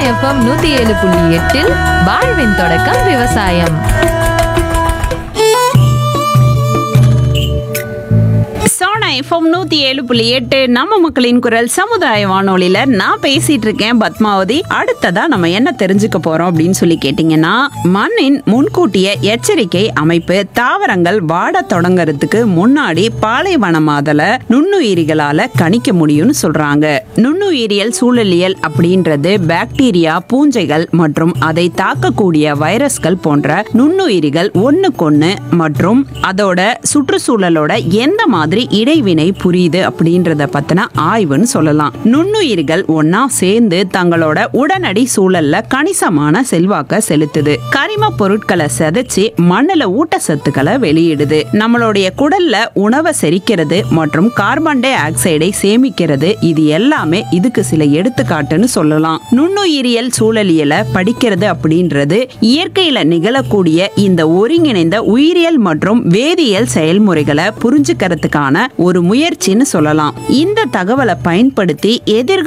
FM நூத்தி ஏழு புள்ளி எட்டில் வாழ்வின் தொடக்கம் விவசாயம் சோனா எஃப்எம் நூத்தி ஏழு புள்ளி எட்டு நம்ம மக்களின் குரல் சமுதாய வானொலியில நான் பேசிட்டு இருக்கேன் பத்மாவதி அடுத்ததா நம்ம என்ன தெரிஞ்சுக்க போறோம் அப்படின்னு சொல்லி கேட்டீங்கன்னா மண்ணின் முன்கூட்டிய எச்சரிக்கை அமைப்பு தாவரங்கள் வாட தொடங்கறதுக்கு முன்னாடி பாலைவனமாதல நுண்ணுயிரிகளால கணிக்க முடியும்னு சொல்றாங்க நுண்ணுயிரியல் சூழலியல் அப்படின்றது பாக்டீரியா பூஞ்சைகள் மற்றும் அதை தாக்கக்கூடிய வைரஸ்கள் போன்ற நுண்ணுயிரிகள் ஒண்ணுக்கொண்ணு மற்றும் அதோட சுற்றுச்சூழலோட எந்த மாதிரி இடைவினை புரியுது அப்படின்றத பத்தின ஆய்வுன்னு சொல்லலாம் நுண்ணுயிர்கள் ஒன்னா சேர்ந்து தங்களோட உடனடி சூழல்ல கணிசமான செல்வாக்க செலுத்துது கரிம பொருட்களை செதைச்சு மண்ணுல ஊட்டச்சத்துக்களை வெளியிடுது நம்மளுடைய குடல்ல உணவை செரிக்கிறது மற்றும் கார்பன் டை ஆக்சைடை சேமிக்கிறது இது எல்லாமே இதுக்கு சில எடுத்துக்காட்டுன்னு சொல்லலாம் நுண்ணுயிரியல் சூழலியலை படிக்கிறது அப்படின்றது இயற்கையில நிகழக்கூடிய இந்த ஒருங்கிணைந்த உயிரியல் மற்றும் வேதியியல் செயல்முறைகளை புரிஞ்சுக்கிறதுக்கான ஒரு முயற்சின்னு சொல்லலாம் இந்த தகவலை பயன்படுத்தி எதிர்கால